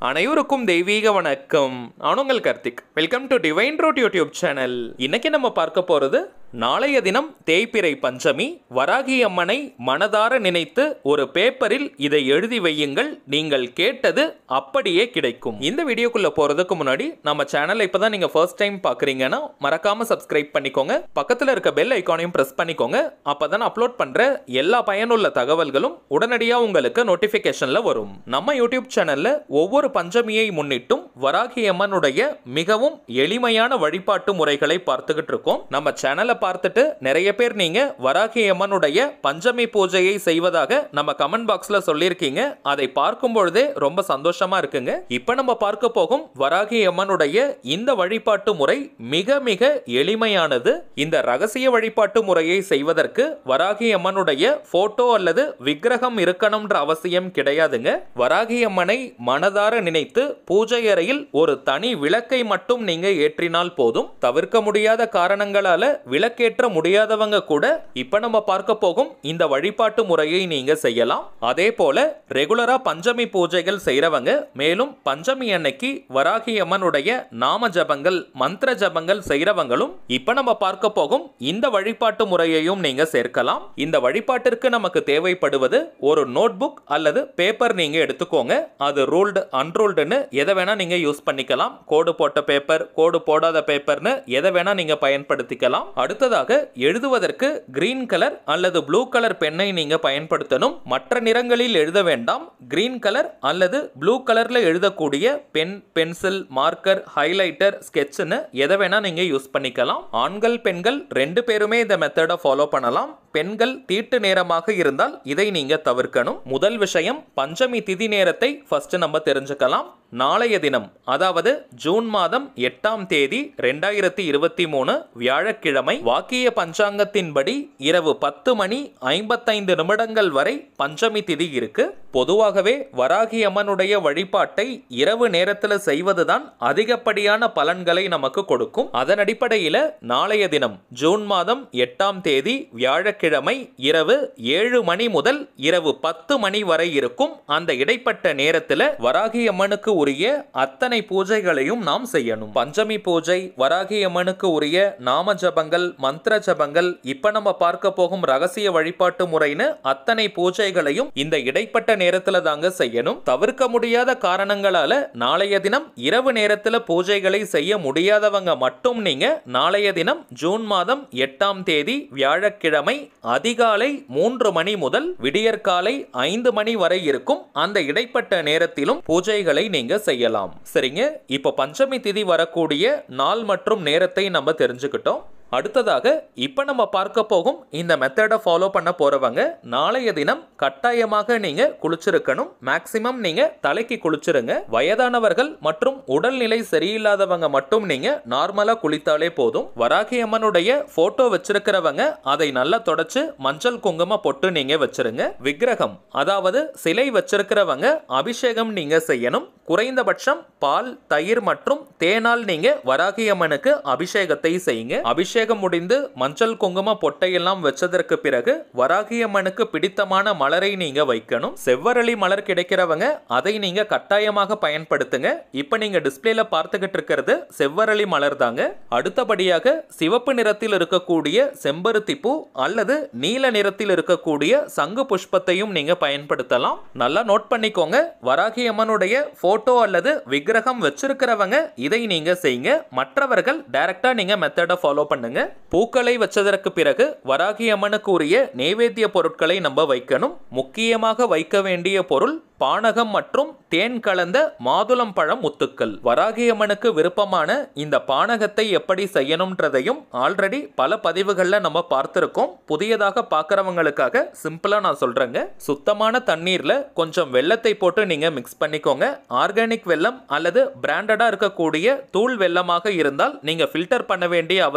அனைவருக்கும் தெய்வீக வணக்கம் நான் உங்கள் Karthik welcome to divine road YouTube channel இன்னைக்கு நம்ம பார்க்க போறது நாளைய தினம் தேய்பிறை பஞ்சமி வராகி அம்மனை மனதார நினைத்து ஒரு பேப்பரில் இதை எழுதி வையுங்கள் நீங்கள் கேட்டது அப்படியே கிடைக்கும் இந்த வீடியோக்குள்ள போறதுக்கு முன்னாடி நம்ம சேனலை இப்பதான் நீங்க ஃபர்ஸ்ட் டைம் பாக்குறீங்கன்னா மறக்காம சப்ஸ்கிரைப் பண்ணிக்கோங்க பக்கத்துல இருக்க பெல் ஐக்கானையும் பிரஸ் பண்ணிக்கோங்க அப்பதான் அப்லோட் பண்ற எல்லா பயனுள்ள தகவல்களும் உடனடியா உங்களுக்கு நோட்டிபிகேஷன்ல வரும் நம்ம யூடியூப் சேனல்ல ஒவ்வொரு பஞ்சமியை முன்னிட்டும் வராகி அம்மனுடைய மிகவும் எளிமையான வழிபாட்டு முறைகளை பார்த்துக்கிட்டு இருக்கோம் நம்ம சேனலை பார்த்துட்டு நிறைய பேர் நீங்க வராகி அம்மனுடைய பஞ்சமி பூஜையை செய்வதாக நம்ம கமெண்ட் பாக்ஸ்ல சொல்லியிருக்கீங்க அதை பார்க்கும் பொழுதே ரொம்ப சந்தோஷமா இருக்குங்க இப்ப நம்ம பார்க்க போகும் வராகி அம்மனுடைய இந்த வழிபாட்டு முறை மிக மிக எளிமையானது இந்த ரகசிய வழிபாட்டு முறையை செய்வதற்கு வராகி அம்மனுடைய போட்டோ அல்லது விக்கிரகம் இருக்கணும்ன்ற அவசியம் கிடையாதுங்க வராகி அம்மனை மனதார நினைத்து பூஜை அறையில் ஒரு தனி விளக்கை மட்டும் நீங்க ஏற்றினால் போதும் தவிர்க்க முடியாத காரணங்களால விளக்கேற்ற முடியாதவங்க கூட இப்ப நம்ம பார்க்க போகும் இந்த வழிபாட்டு முறையை நீங்க செய்யலாம் அதே போல ரெகுலரா பஞ்சமி பூஜைகள் செய்றவங்க மேலும் பஞ்சமி அன்னைக்கு வராகி அம்மனுடைய நாம ஜபங்கள் மந்திர ஜபங்கள் செய்றவங்களும் இப்ப நம்ம பார்க்க போகும் இந்த வழிபாட்டு முறையையும் நீங்க சேர்க்கலாம் இந்த வழிபாட்டிற்கு நமக்கு தேவைப்படுவது ஒரு நோட்புக் அல்லது பேப்பர் நீங்க எடுத்துக்கோங்க அது ரூல்டு அன்ரூல்டுன்னு எதை வேணா நீங்க யூஸ் பண்ணிக்கலாம் கோடு போட்ட பேப்பர் கோடு போடாத பேப்பர்னு எதை வேணா நீங்க பயன்படுத்திக்கலாம் அடுத்ததாக எழுதுவதற்கு கிரீன் கலர் அல்லது ப்ளூ கலர் பெண்ணை நீங்க பயன்படுத்தணும் மற்ற நிறங்களில் எழுத வேண்டாம் கிரீன் கலர் அல்லது ப்ளூ கலர்ல எழுதக்கூடிய பென் பென்சில் மார்க்கர் ஹைலைட்டர் ஸ்கெட்ச்னு எதை வேணா நீங்க யூஸ் பண்ணிக்கலாம் ஆண்கள் பெண்கள் ரெண்டு பேருமே இந்த மெத்தடை ஃபாலோ பண்ணலாம் பெண்கள் தீட்டு நேரமாக இருந்தால் இதை நீங்க தவிர்க்கணும் முதல் விஷயம் பஞ்சமி திதி நேரத்தை ஃபர்ஸ்ட் நம்ம தெரிஞ்சுக்கலாம் நாளைய தினம் அதாவது ஜூன் மாதம் எட்டாம் தேதி ரெண்டாயிரத்தி இருபத்தி மூணு வியாழக்கிழமை வாக்கிய பஞ்சாங்கத்தின்படி இரவு பத்து மணி ஐம்பத்தைந்து நிமிடங்கள் வரை பஞ்சமி திதி இருக்கு பொதுவாகவே வராகி அம்மனுடைய வழிபாட்டை இரவு நேரத்தில் செய்வதுதான் அதிகப்படியான பலன்களை நமக்கு கொடுக்கும் அதன் அடிப்படையில நாளைய தினம் ஜூன் மாதம் எட்டாம் தேதி வியாழக்கிழமை இரவு ஏழு மணி முதல் இரவு பத்து மணி வரை இருக்கும் அந்த இடைப்பட்ட நேரத்தில் வராகி அம்மனுக்கு உரிய அத்தனை பூஜைகளையும் நாம் செய்யணும் பஞ்சமி பூஜை வராகி அம்மனுக்கு உரிய நாம ஜபங்கள் மந்திர ஜபங்கள் இப்ப நம்ம பார்க்க போகும் ரகசிய வழிபாட்டு முறைன்னு அத்தனை பூஜைகளையும் இந்த இடைப்பட்ட நேரத்துல தாங்க செய்யணும் தவிர்க்க முடியாத காரணங்களால நாளைய தினம் இரவு நேரத்துல பூஜைகளை செய்ய முடியாதவங்க மட்டும் நீங்க நாளைய தினம் ஜூன் மாதம் எட்டாம் தேதி வியாழக்கிழமை அதிகாலை மூன்று மணி முதல் விடியற்காலை ஐந்து மணி வரை இருக்கும் அந்த இடைப்பட்ட நேரத்திலும் பூஜைகளை நீங்க செய்யலாம் சரிங்க இப்போ பஞ்சமி திதி வரக்கூடிய நாள் மற்றும் நேரத்தை நம்ம தெரிஞ்சுக்கிட்டோம் அடுத்ததாக இப்போ நம்ம பார்க்க போகும் இந்த மெத்தடை ஃபாலோ பண்ண போறவங்க நாளைய தினம் கட்டாயமாக நீங்க குளிச்சிருக்கணும் மேக்சிமம் நீங்க தலைக்கு குளிச்சிருங்க வயதானவர்கள் மற்றும் உடல்நிலை சரியில்லாதவங்க மட்டும் நீங்க நார்மலா குளித்தாலே போதும் வராகி அம்மனுடைய போட்டோ வச்சிருக்கிறவங்க அதை நல்லா தொடச்சு மஞ்சள் குங்கும பொட்டு நீங்க வச்சிருங்க விக்கிரகம் அதாவது சிலை வச்சிருக்கிறவங்க அபிஷேகம் நீங்க செய்யணும் குறைந்தபட்சம் பால் தயிர் மற்றும் தேனால் நீங்க வராகி அம்மனுக்கு அபிஷேகத்தை செய்யுங்க அபிஷேகம் முடிந்து மஞ்சள் குங்கும பொட்டையெல்லாம் வச்சதற்கு பிறகு வராகி அம்மனுக்கு பிடித்தமான மலரை நீங்க வைக்கணும் செவ்வரளி மலர் கிடைக்கிறவங்க அதை நீங்க கட்டாயமாக பயன்படுத்துங்க இப்ப நீங்க டிஸ்பிளேல பார்த்துக்கிட்டு இருக்கிறது செவ்வரளி மலர் தாங்க அடுத்தபடியாக சிவப்பு நிறத்தில் இருக்கக்கூடிய செம்பருத்தி பூ அல்லது நீல நிறத்தில் இருக்கக்கூடிய சங்கு புஷ்பத்தையும் நீங்க பயன்படுத்தலாம் நல்லா நோட் பண்ணிக்கோங்க வராகி அம்மனுடைய போட்டோ அல்லது விக்கிரகம் வச்சிருக்கிறவங்க இதை நீங்க செய்யுங்க மற்றவர்கள் டைரக்டா நீங்க மெத்தடை ஃபாலோ பண்ணுங்க பூக்களை வச்சதற்கு பிறகு வராகி அம்மனுக்கு உரிய நைவேத்திய பொருட்களை நம்ம வைக்கணும் முக்கியமாக வைக்க வேண்டிய பொருள் பானகம் மற்றும் தேன் கலந்த மாதுளம் பழம் முத்துக்கள் வராகி அம்மனுக்கு விருப்பமான இந்த பானகத்தை எப்படி செய்யணும்ன்றதையும் ஆல்ரெடி பல பதிவுகள்ல நம்ம பார்த்திருக்கோம் புதியதாக பார்க்கறவங்களுக்காக சிம்பிளா நான் சொல்றேங்க சுத்தமான தண்ணீர்ல கொஞ்சம் வெள்ளத்தை போட்டு நீங்க மிக்ஸ் பண்ணிக்கோங்க ஆர்கானிக் வெல்லம் அல்லது பிராண்டடா இருக்கக்கூடிய தூள் வெல்லமாக இருந்தால் நீங்க ஃபில்டர் பண்ண வேண்டிய அவசியம்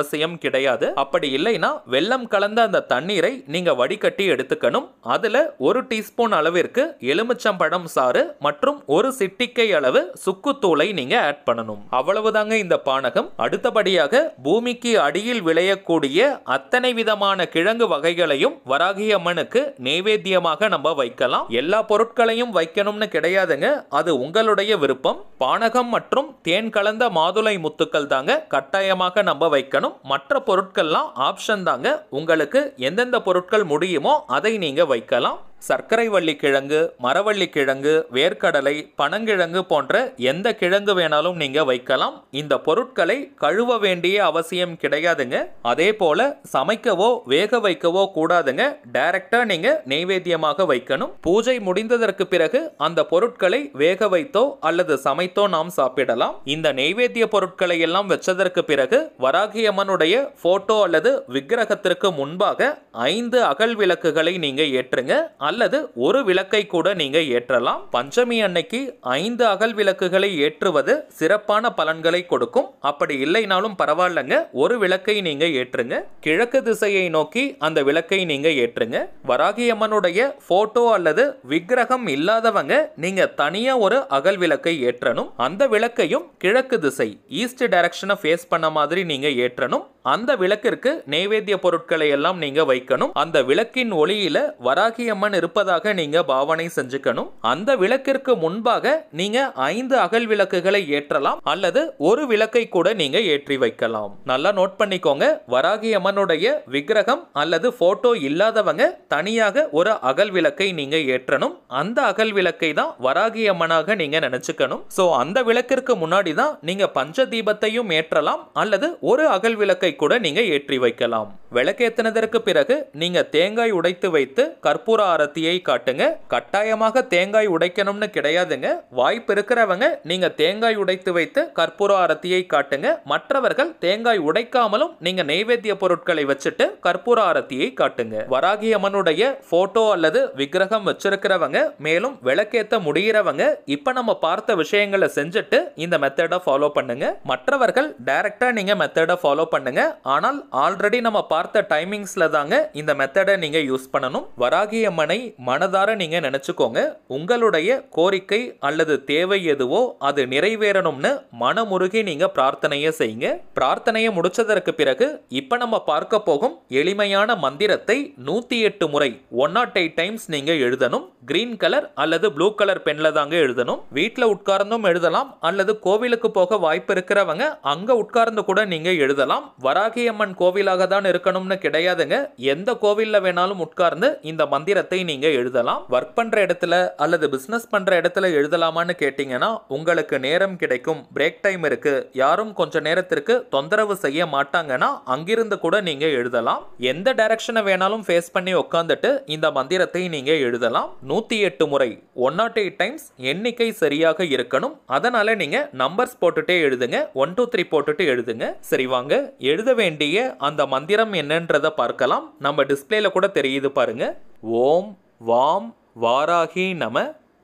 கிடையாது அப்படி இல்லைன்னா வெள்ளம் கலந்த அந்த தண்ணீரை நீங்க வடிகட்டி எடுத்துக்கணும் அதுல ஒரு டீஸ்பூன் அளவிற்கு எலுமிச்சம்பழம் சாறு மற்றும் ஒரு சிட்டிக்கை அளவு சுக்குத்தூளை நீங்க ஆட் பண்ணணும் அவ்வளவுதாங்க இந்த பானகம் அடுத்தபடியாக பூமிக்கு அடியில் விளையக்கூடிய அத்தனை விதமான கிழங்கு வகைகளையும் வராகி அம்மனுக்கு நைவேத்தியமாக நம்ம வைக்கலாம் எல்லா பொருட்களையும் வைக்கணும்னு கிடையாதுங்க அது உங்களுடைய விருப்பம் பானகம் மற்றும் தேன் கலந்த மாதுளை முத்துக்கள் தாங்க கட்டாயமாக நம்ம வைக்கணும் மற்ற பொருட்கள்லாம் ஆப்ஷன் தாங்க உங்களுக்கு எந்தெந்த பொருட்கள் முடியுமோ அதை நீங்க வைக்கலாம் சர்க்கரை வள்ளி கிழங்கு மரவள்ளி கிழங்கு வேர்க்கடலை பனங்கிழங்கு போன்ற எந்த கிழங்கு வேணாலும் நீங்க வைக்கலாம் இந்த பொருட்களை கழுவ வேண்டிய அவசியம் கிடையாதுங்க அதே போல சமைக்கவோ வேக வைக்கவோ கூடாதுங்க டைரக்டா நீங்க நெய்வேத்தியமாக வைக்கணும் பூஜை முடிந்ததற்கு பிறகு அந்த பொருட்களை வேக வைத்தோ அல்லது சமைத்தோ நாம் சாப்பிடலாம் இந்த நெய்வேத்திய பொருட்களை எல்லாம் வச்சதற்கு பிறகு வராகி அம்மனுடைய போட்டோ அல்லது விக்கிரகத்திற்கு முன்பாக ஐந்து அகல் விளக்குகளை நீங்க ஏற்றுங்க அல்லது ஒரு விளக்கை கூட நீங்க ஏற்றலாம் பஞ்சமி அன்னைக்கு ஐந்து அகல் விளக்குகளை ஏற்றுவது சிறப்பான பலன்களை கொடுக்கும் அப்படி இல்லைனாலும் பரவாயில்லைங்க ஒரு விளக்கை நீங்க ஏற்றுங்க கிழக்கு திசையை நோக்கி அந்த விளக்கை நீங்க ஏற்றுங்க வராகி அம்மனுடைய போட்டோ அல்லது விக்கிரகம் இல்லாதவங்க நீங்க தனியா ஒரு அகல் விளக்கை ஏற்றணும் அந்த விளக்கையும் கிழக்கு திசை ஈஸ்ட் டைரக்ஷனை ஃபேஸ் பண்ண மாதிரி நீங்க ஏற்றணும் அந்த விளக்கிற்கு நைவேத்திய பொருட்களை எல்லாம் நீங்க வைக்கணும் அந்த விளக்கின் ஒளியில வராகி அம்மன் இருப்பதாக நீங்க பாவனை செஞ்சுக்கணும் அந்த விளக்கிற்கு முன்பாக நீங்க ஐந்து அகல் விளக்குகளை ஏற்றலாம் அல்லது ஒரு விளக்கை கூட நீங்க ஏற்றி வைக்கலாம் நல்லா நோட் பண்ணிக்கோங்க வராகி அம்மனுடைய விக்கிரகம் அல்லது போட்டோ இல்லாதவங்க தனியாக ஒரு அகல் விளக்கை நீங்க ஏற்றணும் அந்த அகல் விளக்கை தான் வராகி அம்மனாக நீங்க நினைச்சுக்கணும் சோ அந்த விளக்கிற்கு முன்னாடி தான் நீங்க பஞ்ச தீபத்தையும் ஏற்றலாம் அல்லது ஒரு அகல் விளக்கை கூட நீங்க ஏற்றி வைக்கலாம் விளக்கேத்தினதற்கு பிறகு நீங்க தேங்காய் உடைத்து வைத்து கற்பூர ஆரத்தியை காட்டுங்க கட்டாயமாக தேங்காய் உடைக்கணும்னு கிடையாதுங்க வாய்ப்பு இருக்கிறவங்க நீங்க தேங்காய் உடைத்து வைத்து கற்பூர ஆரத்தியை காட்டுங்க மற்றவர்கள் தேங்காய் உடைக்காமலும் நீங்க நெய்வேத்திய பொருட்களை வச்சுட்டு கற்பூர ஆரத்தியை காட்டுங்க வராகி அம்மனுடைய போட்டோ அல்லது விக்கிரகம் வச்சிருக்கிறவங்க மேலும் விளக்கேத்த முடிகிறவங்க இப்ப நம்ம பார்த்த விஷயங்களை செஞ்சுட்டு இந்த மெத்தடை ஃபாலோ பண்ணுங்க மற்றவர்கள் டைரக்டா நீங்க மெத்தடை ஃபாலோ பண்ணுங்க ஆனால் ஆல்ரெடி நம்ம பார்த்த டைமிங்ஸ்ல தாங்க இந்த மெத்தடை நீங்க யூஸ் பண்ணணும் வராகி அம்மனை மனதார நீங்க நினைச்சுக்கோங்க உங்களுடைய கோரிக்கை அல்லது தேவை எதுவோ அது நிறைவேறணும்னு மனமுருகி நீங்க பிரார்த்தனையை செய்யுங்க பிரார்த்தனையை முடிச்சதற்கு பிறகு இப்ப நம்ம பார்க்க போகும் எளிமையான மந்திரத்தை நூத்தி எட்டு முறை ஒன் நாட் எயிட் டைம்ஸ் நீங்க எழுதணும் கிரீன் கலர் அல்லது ப்ளூ கலர் பென்ல தாங்க எழுதணும் வீட்டில் உட்கார்ந்தும் எழுதலாம் அல்லது கோவிலுக்கு போக வாய்ப்பு இருக்கிறவங்க அங்க உட்கார்ந்து கூட நீங்க எழுதலாம் வராகி அம்மன் கோவிலாக தான் இருக்கணும்னு கிடையாதுங்க எந்த கோவில்ல வேணாலும் உட்கார்ந்து இந்த மந்திரத்தை நீங்க எழுதலாம் ஒர்க் பண்ற இடத்துல அல்லது பிசினஸ் பண்ற இடத்துல எழுதலாமான்னு கேட்டீங்கன்னா உங்களுக்கு நேரம் கிடைக்கும் பிரேக் டைம் இருக்கு யாரும் கொஞ்ச நேரத்திற்கு தொந்தரவு செய்ய மாட்டாங்கன்னா அங்கிருந்து கூட நீங்க எழுதலாம் எந்த டைரக்ஷனை வேணாலும் ஃபேஸ் பண்ணி உட்காந்துட்டு இந்த மந்திரத்தை நீங்க எழுதலாம் நூத்தி எட்டு முறை ஒன் நாட் எயிட் டைம்ஸ் எண்ணிக்கை சரியாக இருக்கணும் அதனால நீங்க நம்பர்ஸ் போட்டுட்டே எழுதுங்க ஒன் டூ த்ரீ போட்டுட்டு எழுதுங்க சரி வாங்க எழுத வேண்டிய அந்த மந்திரம் என்னன்றத பார்க்கலாம் நம்ம டிஸ்பிளேல கூட தெரியுது பாருங்க ஓம் வாம் வாராகி நம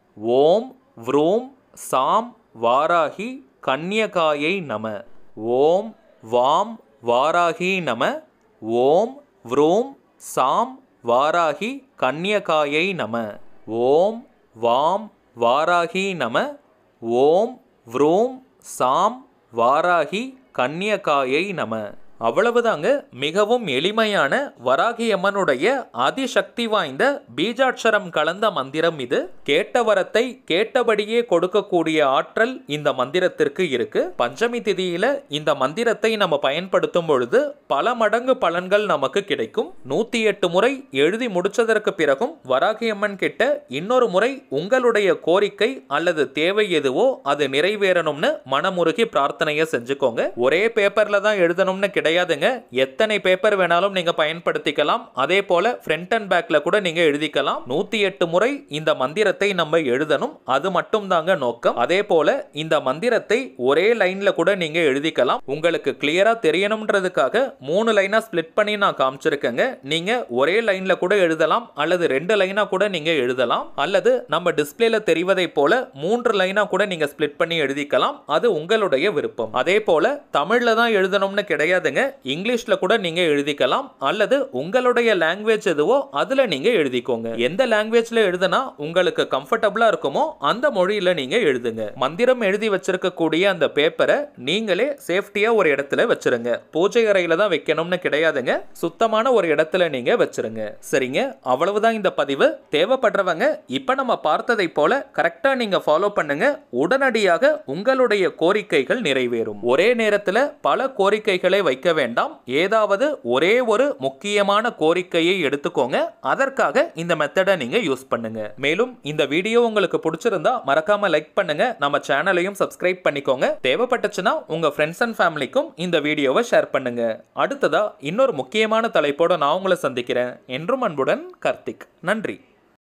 ஓம் வ்ரூம் சாம் வாராகி கன்யகாயை நம ஓம் வாம் வாராகி நம ஓம் வ்ரூம் சாம் வாராகி கன்யகாயை நம ஓம் வாம் வாராகி நம ஓம் வ்ரூம் சாம் வாராகி கன்யகாயை நம அவ்வளவுதாங்க மிகவும் எளிமையான வராகி அம்மனுடைய அதிசக்தி வாய்ந்த பீஜாட்சரம் கலந்த மந்திரம் இது கேட்ட வரத்தை கேட்டபடியே கொடுக்கக்கூடிய ஆற்றல் இந்த மந்திரத்திற்கு இருக்கு பஞ்சமி திதியில இந்த மந்திரத்தை நம்ம பயன்படுத்தும் பொழுது பல மடங்கு பலன்கள் நமக்கு கிடைக்கும் நூத்தி எட்டு முறை எழுதி முடிச்சதற்கு பிறகும் வராகி அம்மன் கிட்ட இன்னொரு முறை உங்களுடைய கோரிக்கை அல்லது தேவை எதுவோ அது நிறைவேறணும்னு மனமுருகி பிரார்த்தனையை செஞ்சுக்கோங்க ஒரே பேப்பர்ல தான் எழுதணும்னு கிடையாதுங்க எத்தனை பேப்பர் வேணாலும் நீங்க பயன்படுத்திக்கலாம் அதே போல ஃப்ரண்ட் அண்ட் பேக்ல கூட நீங்க எழுதிக்கலாம் நூத்தி எட்டு முறை இந்த மந்திரத்தை நம்ம எழுதணும் அது மட்டும் தாங்க நோக்கம் அதே போல இந்த மந்திரத்தை ஒரே லைன்ல கூட நீங்க எழுதிக்கலாம் உங்களுக்கு கிளியரா தெரியணும்ன்றதுக்காக மூணு லைனா ஸ்பிளிட் பண்ணி நான் காமிச்சிருக்கேங்க நீங்க ஒரே லைன்ல கூட எழுதலாம் அல்லது ரெண்டு லைனா கூட நீங்க எழுதலாம் அல்லது நம்ம டிஸ்பிளேல தெரிவதை போல மூன்று லைனா கூட நீங்க ஸ்பிளிட் பண்ணி எழுதிக்கலாம் அது உங்களுடைய விருப்பம் அதே போல தமிழ்ல தான் எழுதணும்னு கிடையாதுங்க பாருங்க இங்கிலீஷ்ல கூட நீங்க எழுதிக்கலாம் அல்லது உங்களுடைய லாங்குவேஜ் எதுவோ அதுல நீங்க எழுதிக்கோங்க எந்த லாங்குவேஜ்ல எழுதுனா உங்களுக்கு கம்ஃபர்டபுளா இருக்குமோ அந்த மொழியில நீங்க எழுதுங்க மந்திரம் எழுதி வச்சிருக்கக்கூடிய அந்த பேப்பரை நீங்களே சேஃப்டியா ஒரு இடத்துல வச்சிருங்க பூஜை அறையில தான் வைக்கணும்னு கிடையாதுங்க சுத்தமான ஒரு இடத்துல நீங்க வச்சிருங்க சரிங்க அவ்வளவுதான் இந்த பதிவு தேவைப்படுறவங்க இப்ப நம்ம பார்த்ததை போல கரெக்டா நீங்க ஃபாலோ பண்ணுங்க உடனடியாக உங்களுடைய கோரிக்கைகள் நிறைவேறும் ஒரே நேரத்துல பல கோரிக்கைகளை வைக்க வேண்டாம் ஏதாவது ஒரே ஒரு முக்கியமான கோரிக்கையை எடுத்துக்கோங்க அதற்காக இந்த மெத்தடை நீங்க யூஸ் பண்ணுங்க மேலும் இந்த வீடியோ உங்களுக்கு பிடிச்சிருந்தா மறக்காம லைக் பண்ணுங்க நம்ம சேனலையும் சப்ஸ்கிரைப் பண்ணிக்கோங்க தேவைப்பட்டுச்சுன்னா உங்க ஃப்ரெண்ட்ஸ் அண்ட் ஃபேமிலிக்கும் இந்த வீடியோவை ஷேர் பண்ணுங்க அடுத்ததா இன்னொரு முக்கியமான தலைப்போட நான் உங்களை சந்திக்கிறேன் என்றும் அன்புடன் கார்த்திக் நன்றி